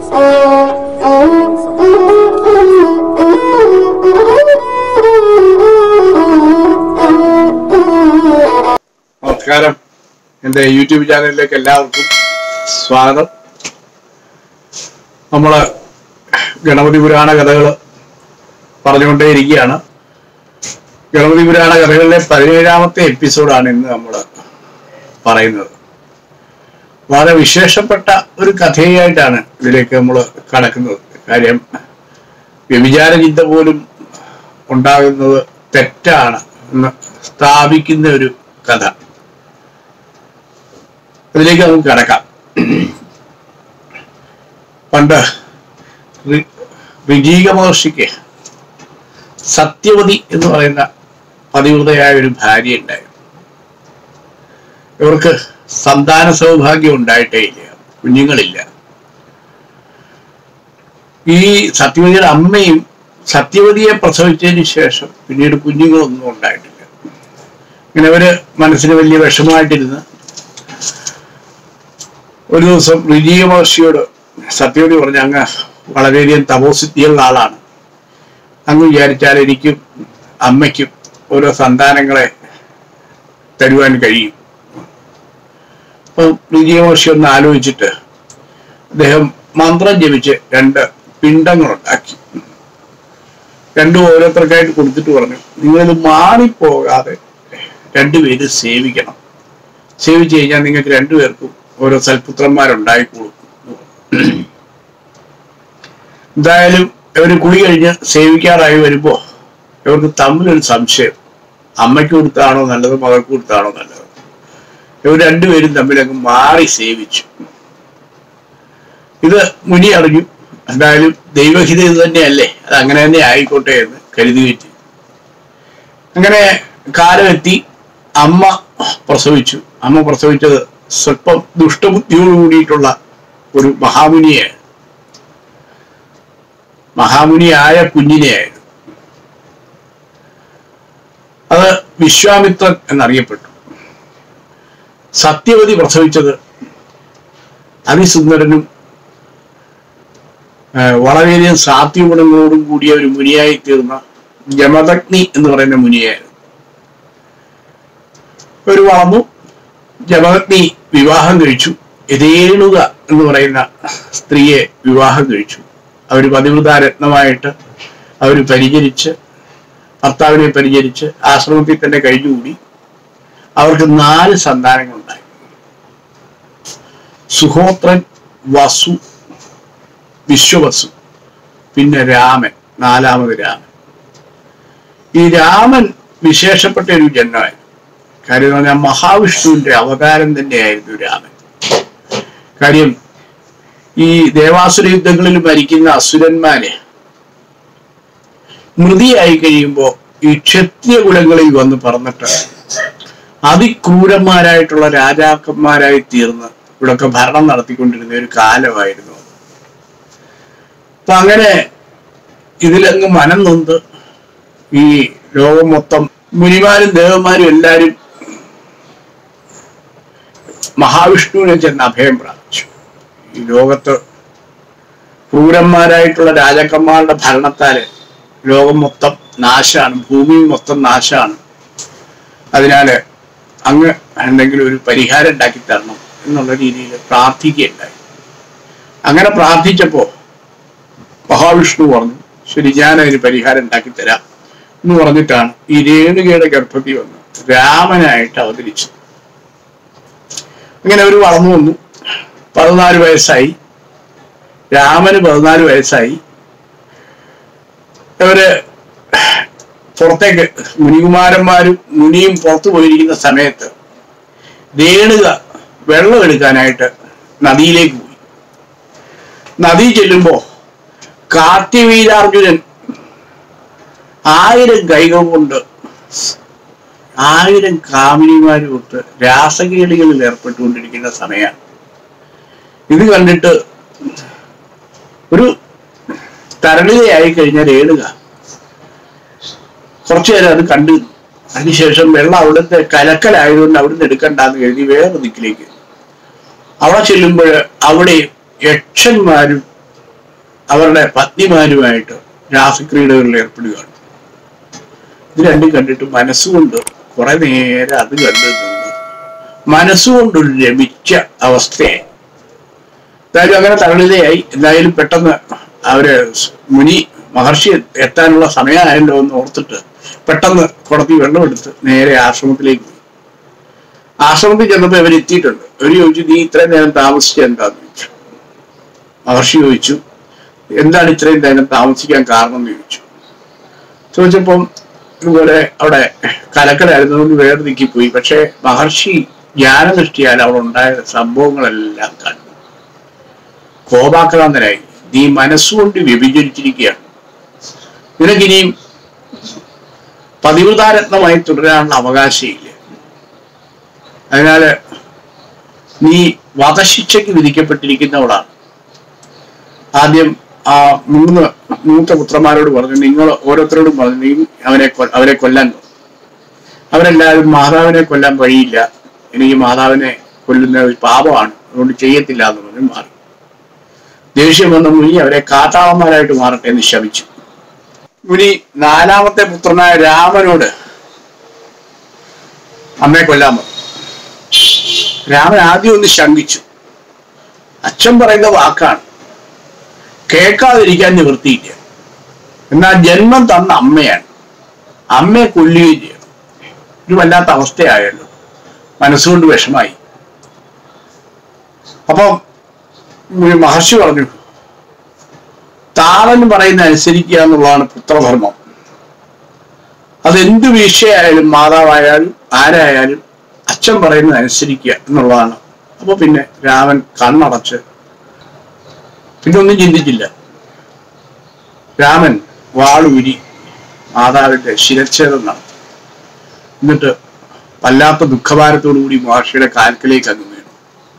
നമസ്കാരം എൻ്റെ യൂട്യൂബ് ചാനലിലേക്ക് എല്ലാവർക്കും സ്വാഗതം നമ്മള് ഗണപതി പുരാണ കഥകൾ പറഞ്ഞുകൊണ്ടേയിരിക്കുകയാണ് ഗണപതി പുരാണ കഥകളിലെ പതിനേഴാമത്തെ എപ്പിസോഡാണ് ഇന്ന് നമ്മൾ പറയുന്നത് വളരെ വിശേഷപ്പെട്ട ഒരു കഥയായിട്ടാണ് ഇതിലേക്ക് നമ്മൾ കടക്കുന്നത് കാര്യം വ്യഭിചാര ചിന്ത പോലും ഉണ്ടാകുന്നത് തെറ്റാണ് എന്ന് സ്ഥാപിക്കുന്ന ഒരു കഥ അതിലേക്ക് നമുക്ക് കടക്കാം പണ്ട് ഋ- ഋജീക മഹർഷിക്ക് സത്യവതി എന്ന് പറയുന്ന പതിവ്രതയായ ഒരു ഭാര്യ ഉണ്ടായിരുന്നു ഇവർക്ക് സന്താന സൗഭാഗ്യം ഉണ്ടായിട്ടേ ഇല്ല കുഞ്ഞുങ്ങളില്ല ഈ സത്യവതിയുടെ അമ്മയും സത്യവതിയെ പ്രസവിച്ചതിന് ശേഷം പിന്നീട് കുഞ്ഞുങ്ങളൊന്നും ഉണ്ടായിട്ടില്ല ഇങ്ങനെ അവര് മനസ്സിന് വലിയ വിഷമമായിട്ടിരുന്ന് ഒരു ദിവസം ഋജീയ മഹർഷിയോട് സത്യവതി പറഞ്ഞ അങ്ങ് വളരെയധികം തപോസിദ്ധിയുള്ള ആളാണ് അങ്ങ് വിചാരിച്ചാൽ എനിക്കും അമ്മയ്ക്കും ഓരോ സന്താനങ്ങളെ തരുവാൻ കഴിയും അപ്പം ഋജീയ മഹർഷി ഒന്ന് ആലോചിച്ചിട്ട് അദ്ദേഹം മന്ത്രം ജപിച്ച് രണ്ട് പിണ്ടങ്ങളുണ്ടാക്കി രണ്ടും ഓരോരുത്തർക്കായിട്ട് കൊടുത്തിട്ട് പറഞ്ഞു നിങ്ങളിത് മാറിപ്പോകാതെ രണ്ടുപേരും സേവിക്കണം സേവിച്ചു കഴിഞ്ഞാൽ നിങ്ങൾക്ക് രണ്ടുപേർക്കും ഓരോ സൽപുത്രന്മാരുണ്ടായിക്കോളും എന്തായാലും ഇവര് കുളി കഴിഞ്ഞ് സേവിക്കാറായി വരുമ്പോ ഇവർക്ക് തമ്മിലൊരു സംശയം അമ്മയ്ക്ക് കൊടുത്താണോ നല്ലത് മകൾക്ക് കൊടുത്താണോ നല്ലത് ഇവർ രണ്ടുപേരും തമ്മിൽ അങ്ങ് മാറി സേവിച്ചു ഇത് മുനി അറിഞ്ഞു എന്തായാലും ദൈവഹിത ഇത് തന്നെയല്ലേ അത് അങ്ങനെ തന്നെ ആയിക്കോട്ടെ എന്ന് കരുതുകയും അങ്ങനെ കാലമെത്തി അമ്മ പ്രസവിച്ചു അമ്മ പ്രസവിച്ചത് സ്വല്പം ദുഷ്ടബുദ്ധിയോട് കൂടിയിട്ടുള്ള ഒരു മഹാമുനിയാണ് മഹാമുനിയായ കുഞ്ഞിനെയായിരുന്നു അത് വിശ്വാമിത്രൻ എന്നറിയപ്പെട്ടു സത്യവതി പ്രസവിച്ചത് അതിസുന്ദരനും ആ, വളരെയധികം സാത്വിക ഗുണങ്ങളോടും കൂടിയ ഒരു മുനിയായി തീർന്ന ജമദഗ്നി എന്ന് പറയുന്ന മുനിയായിരുന്നു ഒരു വളർന്നു ജമദഗ്നി വിവാഹം കഴിച്ചു രേണുക എന്ന് പറയുന്ന സ്ത്രീയെ വിവാഹം കഴിച്ചു അവർ പതിവൃതാരത്നമായിട്ട് അവർ പരിചരിച്ച് ഭർത്താവിനെ പരിചരിച്ച് ആശ്രമത്തിൽ തന്നെ കഴിഞ്ഞുകൂടി അവർക്ക് നാല് സന്താനങ്ങളുണ്ടായി സുഹോത്രൻ വസു വിശ്വവസു പിന്നെ രാമൻ നാലാമത് രാമൻ ഈ രാമൻ വിശേഷപ്പെട്ട ഒരു ജന്മമായിരുന്നു കാര്യം എന്ന് പറഞ്ഞാൽ മഹാവിഷ്ണുവിന്റെ അവതാരം തന്നെയായിരുന്നു രാമൻ കാര്യം ഈ ദേവാസുര യുദ്ധങ്ങളിൽ മരിക്കുന്ന അസുരന്മാര് മൃതിയായി കഴിയുമ്പോൾ ഈ ക്ഷത്രിയ കുലങ്ങളിൽ വന്ന് പറന്നിട്ട് അതിക്രൂരന്മാരായിട്ടുള്ള രാജാക്കന്മാരായി തീർന്ന് ഇവിടൊക്കെ ഭരണം നടത്തിക്കൊണ്ടിരുന്ന ഒരു കാലമായിരുന്നു അത്. അപ്പൊ അങ്ങനെ ഇതിലങ്ങ് മനം നൊന്ത് ഈ ലോകം മൊത്തം മുനിമാരും ദേവന്മാരും എല്ലാരും മഹാവിഷ്ണുവിനെ ചെന്ന് അഭയം പ്രാപിച്ചു ഈ ലോകത്ത് ക്രൂരന്മാരായിട്ടുള്ള രാജാക്കന്മാരുടെ ഭരണത്താല് ലോകം മൊത്തം നാശാണ് ഭൂമി മൊത്തം നാശാണ് അതിനാല് അങ്ങ് എന്തെങ്കിലും ഒരു പരിഹാരം ഉണ്ടാക്കി തരണം എന്നുള്ള രീതിയിൽ പ്രാർത്ഥിക്കുകയുണ്ടായി അങ്ങനെ പ്രാർത്ഥിച്ചപ്പോ മഹാവിഷ്ണു പറഞ്ഞു ശരി ഞാൻ അതിന് പരിഹാരം ഉണ്ടാക്കി തരാം എന്ന് പറഞ്ഞിട്ടാണ് ഈ രേണുകയുടെ ഗർഭത്തിൽ വന്ന് രാമനായിട്ട് അവതരിച്ചത് അങ്ങനെ അവർ വളർന്നു വന്നു പതിനാല് വയസ്സായി രാമന് പതിനാല് വയസ്സായി ഇവര് പുറത്തേക്ക് മുനികുമാരന്മാരും മുനിയും പുറത്തു പോയിരിക്കുന്ന സമയത്ത് രേണുക വെള്ളം എടുക്കാനായിട്ട് നദിയിലേക്ക് പോയി നദി ചെല്ലുമ്പോ കാർത്തിവീരാർജുനൻ ആയിരം കൈകൾ കൊണ്ട് ആയിരം കാമിനിമാരുമൊത്ത് രാസകേളികളിൽ ഏർപ്പെട്ടുകൊണ്ടിരിക്കുന്ന സമയമാണ് ഇത് കണ്ടിട്ട് ഒരു തരളിതയായി കഴിഞ്ഞ രേണുക കുറച്ചു നേരം അത് കണ്ടു നിന്നു. അതിനുശേഷം വെള്ളം അവിടുത്തെ കലക്കലായതുകൊണ്ട് അവിടുന്ന് എടുക്കണ്ടെന്ന് കരുതി വേറെ ദിക്കിലേക്ക് അവിടെ ചെല്ലുമ്പോൾ അവിടെ യക്ഷന്മാരും അവരുടെ പത്നിമാരുമായിട്ട് രാസക്രീഡകളിൽ ഏർപ്പെടുകയാണ് ഇത് രണ്ടും കണ്ടിട്ട് മനസ്സുകൊണ്ട് കുറെ നേരം അത് കണ്ടു നിന്ന് മനസ്സുകൊണ്ടൊരു രമിച്ച അവസ്ഥയായി എന്തായാലും അങ്ങനെ തകളിതയായി എന്തായാലും പെട്ടെന്ന് അവര് മുനി മഹർഷി എത്താനുള്ള സമയമായല്ലോ എന്ന് ഓർത്തിട്ട് പെട്ടെന്ന് കുടത്തി വെള്ളമെടുത്ത് നേരെ ആശ്രമത്തിലേക്ക് പോയി ആശ്രമത്തിൽ ചെന്നപ്പോൾ ഇവർ എത്തിയിട്ടുണ്ട് ഇവർ ചോദിച്ചു നീ ഇത്രയും നേരം താമസിച്ച എന്താന്ന് ചോദിച്ചു മഹർഷി ചോദിച്ചു എന്താണ് ഇത്രയും നേരം താമസിക്കാൻ കാരണം എന്ന് ചോദിച്ചു ചോദിച്ചപ്പം ഇതുപോലെ അവിടെ കലക്കലായിരുന്നതുകൊണ്ട് വേറെ നീക്കിപ്പോയി പക്ഷെ മഹർഷി ജ്ഞാനദൃഷ്ടിയാൽ അവിടെ ഉണ്ടായ സംഭവങ്ങളെല്ലാം കണ്ടു കോപാക്രാന്തനായി നീ മനസ്സുകൊണ്ട് വ്യഭിചരിച്ചിരിക്കുകയാണ് നിനക്കിനിയും പതിവ്രതാരത്നമായി തുടരാനുള്ള അവകാശമില്ല അതിനാല് നീ വധശിക്ഷയ്ക്ക് വിധിക്കപ്പെട്ടിരിക്കുന്നവളാണ് ആദ്യം ആ മൂന്ന് മൂത്ത പുത്രന്മാരോട് പറഞ്ഞു നിങ്ങൾ ഓരോരുത്തരോടും പറഞ്ഞു നീ അവനെ കൊ- അവരെ കൊല്ലാൻ പറഞ്ഞു. അവരെല്ലാവരും മാതാവിനെ കൊല്ലാൻ വഴിയില്ല എനിക്ക് മാതാവിനെ കൊല്ലുന്ന ഒരു പാപമാണ് അതുകൊണ്ട് ചെയ്യത്തില്ല എന്ന് പറഞ്ഞു മാറി ദേഷ്യം വന്ന മുനി അവരെ കാട്ടാളന്മാരായിട്ട് മാറട്ടെ എന്ന് ശപിച്ചു മുനി നാലാമത്തെ പുത്രനായ രാമനോട് അമ്മയെ കൊല്ലാൻ പറഞ്ഞു രാമൻ ആദ്യം ഒന്ന് ശങ്കിച്ചു അച്ഛൻ പറയുന്ന വാക്കാണ് കേൾക്കാതിരിക്കാൻ നിവൃത്തിയില്ല എന്നാൽ ജന്മം തന്ന അമ്മയാണ് അമ്മയെ കൊല്ലുകയും ചെയ്യണം ഒരു വല്ലാത്ത അവസ്ഥയായല്ലോ മനസ്സുകൊണ്ട് വിഷമായി അപ്പം ഒരു മഹർഷി പറഞ്ഞു താളൻ പറയുന്ന അനുസരിക്കുക എന്നുള്ളതാണ് പുത്രധർമ്മം അതെന്ത് വീഴ്ചയായാലും മാതാവായാലും ആരായാലും അച്ഛൻ പറയുന്നത് അനുസരിക്കുക എന്നുള്ളതാണ് അപ്പൊ പിന്നെ രാമൻ കണ്ണടച്ച് പിന്നെ ഒന്നും ചിന്തിച്ചില്ല രാമൻ വാളുരി മാതാവിന്റെ ശിരച്ഛേദം നടത്തി എന്നിട്ട് വല്ലാത്ത ദുഃഖഭാരത്തോടു കൂടി മഹർഷിയുടെ കാൽക്കലേക്ക് അങ്ങ് വീണു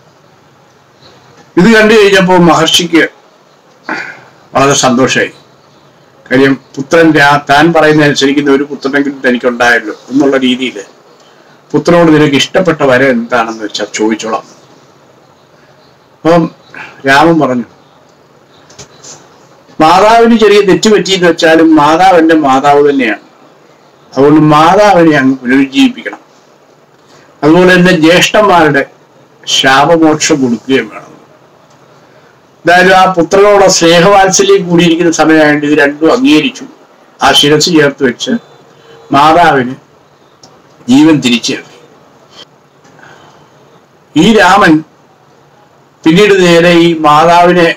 ഇത് കണ്ടു കഴിഞ്ഞപ്പോൾ മഹർഷിക്ക് വളരെ സന്തോഷമായി കാര്യം പുത്രൻ രാ- താൻ പറയുന്ന അനുസരിക്കുന്ന ഒരു പുത്രനെങ്കിലും തനിക്കുണ്ടായല്ലോ എന്നുള്ള രീതിയിൽ പുത്രനോട് നിനക്ക് ഇഷ്ടപ്പെട്ട വര എന്താണെന്ന് വെച്ചാൽ ചോദിച്ചോളാം അപ്പം രാമൻ പറഞ്ഞു മാതാവിന് ചെറിയ തെറ്റ് പറ്റിയെന്ന് വെച്ചാലും മാതാവ് എന്റെ മാതാവ് തന്നെയാണ് അതുകൊണ്ട് മാതാവിനെ അങ്ങ് പുനരുജ്ജീവിപ്പിക്കണം അതുപോലെ തന്നെ ജ്യേഷ്ഠന്മാരുടെ ശാപമോക്ഷം കൊടുക്കുകയും വേണം എന്തായാലും ആ പുത്രനോട് സ്നേഹവാത്സല്യം കൂടിയിരിക്കുന്ന സമയമായിട്ട് ഇത് രണ്ടും അംഗീകരിച്ചു ആ ശിരസ് ചേർത്ത് വെച്ച് മാതാവിന് ജീവൻ തിരിച്ചു നൽകി ഈ രാമൻ പിന്നീട് നേരെ ഈ മാതാവിനെ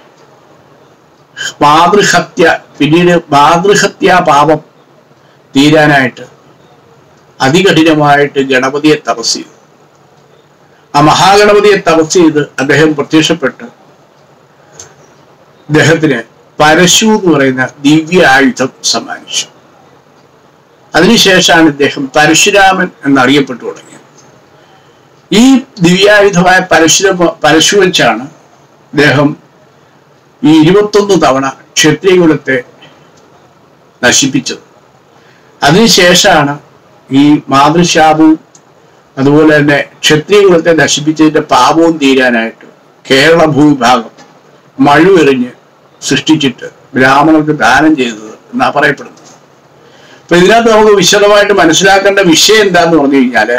മാതൃഹത്യ പിന്നീട് മാതൃഹത്യാ പാപം തീരാനായിട്ട് അതികഠിനമായിട്ട് ഗണപതിയെ തപസ് ചെയ്തു ആ മഹാഗണപതിയെ തപസ് ചെയ്ത് അദ്ദേഹം പ്രത്യക്ഷപ്പെട്ട് അദ്ദേഹത്തിന് പരശു എന്ന് പറയുന്ന ദിവ്യ ആയുധം സമ്മാനിച്ചു അതിനുശേഷമാണ് ഇദ്ദേഹം പരശുരാമൻ എന്നറിയപ്പെട്ടു തുടങ്ങിയത് ഈ ദിവ്യായുധമായ പരശുര പരശു വെച്ചാണ് അദ്ദേഹം ഈ ഇരുപത്തൊന്ന് തവണ ക്ഷത്രിയകുലത്തെ നശിപ്പിച്ചത് അതിനുശേഷമാണ് ഈ മാതൃശാപവും അതുപോലെ തന്നെ ക്ഷത്രിയകുലത്തെ നശിപ്പിച്ചതിന്റെ പാപവും തീരാനായിട്ട് കേരള ഭൂവിഭാഗം മഴുവെറിഞ്ഞ് സൃഷ്ടിച്ചിട്ട് ബ്രാഹ്മണർക്ക് ദാനം ചെയ്തത് എന്നാ പറയപ്പെടുന്നത് അപ്പൊ ഇതിനകത്ത് നമുക്ക് വിശദമായിട്ട് മനസ്സിലാക്കേണ്ട വിഷയം എന്താന്ന് പറഞ്ഞു കഴിഞ്ഞാല്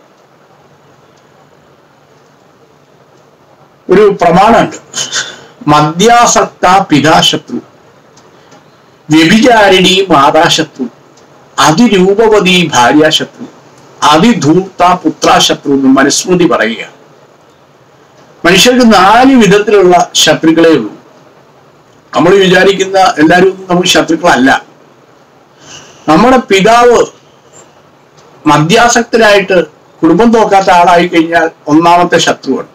ഒരു പ്രമാണമുണ്ട് മദ്യാസക്ത പിതാശത്രു വ്യഭിചാരിണി മാതാശത്രു അതിരൂപവതി ഭാര്യാശത്രു അതിധൂർത്ത പുത്രാശത്രു എന്ന് മനുസ്മൃതി പറയുക മനുഷ്യർക്ക് നാല് വിധത്തിലുള്ള ശത്രുക്കളേ ഉള്ളൂ നമ്മൾ വിചാരിക്കുന്ന എല്ലാവരും ഒന്നും നമുക്ക് ശത്രുക്കളല്ല നമ്മുടെ പിതാവ് മദ്യാസക്തനായിട്ട് കുടുംബം നോക്കാത്ത ആളായി കഴിഞ്ഞാൽ ഒന്നാമത്തെ ശത്രുവാണ്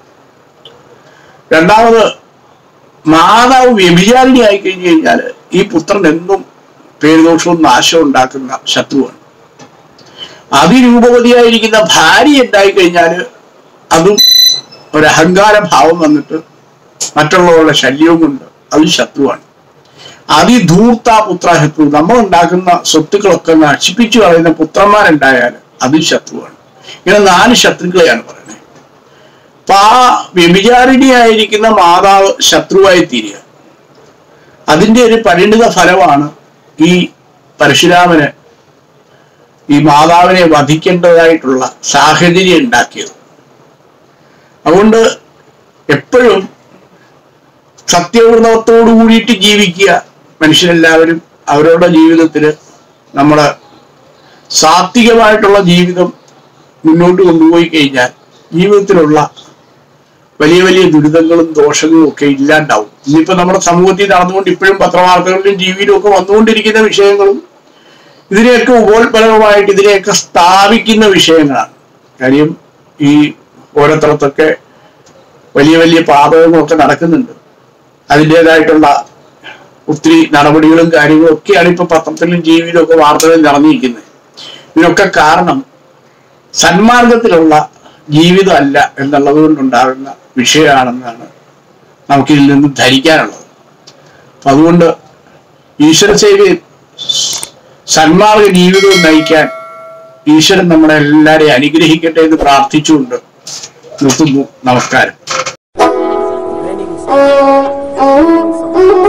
രണ്ടാമത് മാതാവ് വ്യഭിചാരിണി ആയി കഴിഞ്ഞു കഴിഞ്ഞാൽ ഈ പുത്രൻ എന്നും പേരുദോഷവും നാശവും ഉണ്ടാക്കുന്ന ശത്രുവാണ് അതിരൂപവതിയായിരിക്കുന്ന ഭാര്യ ഉണ്ടായി കഴിഞ്ഞാൽ അതും ഒരു അഹങ്കാര ഭാവം വന്നിട്ട് മറ്റുള്ളവരുടെ ശല്യവും കൊണ്ട് അത് ശത്രുവാണ് അതിധൂർത്ത പുത്ര ശത്രു നമ്മൾ ഉണ്ടാക്കുന്ന സ്വത്തുക്കളൊക്കെ നശിപ്പിച്ചു കളയുന്ന പുത്രന്മാരുണ്ടായാൽ അതും ശത്രുവാണ് ഇങ്ങനെ നാല് ശത്രുക്കളെയാണ് പറയുന്നത് അപ്പൊ ആ വ്യഭിചാരിണിയായിരിക്കുന്ന മാതാവ് ശത്രുവായി തീരുക അതിന്റെ ഒരു പരിണിത ഫലമാണ് ഈ പരശുരാമന് ഈ മാതാവിനെ വധിക്കേണ്ടതായിട്ടുള്ള സാഹചര്യം ഉണ്ടാക്കിയത് അതുകൊണ്ട് എപ്പോഴും സത്യവ്രതത്തോടു കൂടിയിട്ട് ജീവിക്കുക മനുഷ്യരെല്ലാവരും അവരുടെ ജീവിതത്തിൽ നമ്മുടെ സാത്വികമായിട്ടുള്ള ജീവിതം മുന്നോട്ട് കൊണ്ടുപോയി കഴിഞ്ഞാൽ ജീവിതത്തിലുള്ള വലിയ വലിയ ദുരിതങ്ങളും ദോഷങ്ങളും ഒക്കെ ഇല്ലാണ്ടാവും ഇന്നിപ്പോ നമ്മുടെ സമൂഹത്തിൽ നടന്നുകൊണ്ട് ഇപ്പോഴും പത്രവാർത്തകളിലും ടി വിയിലും ഒക്കെ വന്നുകൊണ്ടിരിക്കുന്ന വിഷയങ്ങളും ഇതിനെയൊക്കെ ഉപോത്ബലകമായിട്ട് ഇതിനെയൊക്കെ സ്ഥാപിക്കുന്ന വിഷയങ്ങളാണ് കാര്യം ഈ ഓരോരുത്തരത്തൊക്കെ വലിയ വലിയ പാതകങ്ങളൊക്കെ നടക്കുന്നുണ്ട് അതിൻ്റെതായിട്ടുള്ള ഒത്തിരി നടപടികളും കാര്യങ്ങളും ഒക്കെയാണ് ഇപ്പൊ പത്രത്തിലും ടി വിയിലും ഒക്കെ വാർത്തകളിൽ നടന്നിരിക്കുന്നത് ഇതിനൊക്കെ കാരണം സന്മാർഗത്തിലുള്ള ജീവിതമല്ല എന്നുള്ളത് കൊണ്ടുണ്ടാകുന്ന വിഷയമാണെന്നാണ് നമുക്കിതിൽ നിന്ന് ധരിക്കാനുള്ളത് അപ്പൊ അതുകൊണ്ട് ഈശ്വര സേവയും സന്മാർഗ ജീവിതവും നയിക്കാൻ ഈശ്വരൻ നമ്മളെ എല്ലാവരെയും അനുഗ്രഹിക്കട്ടെ എന്ന് പ്രാർത്ഥിച്ചുകൊണ്ട് നിർത്തുന്നു നമസ്കാരം Training is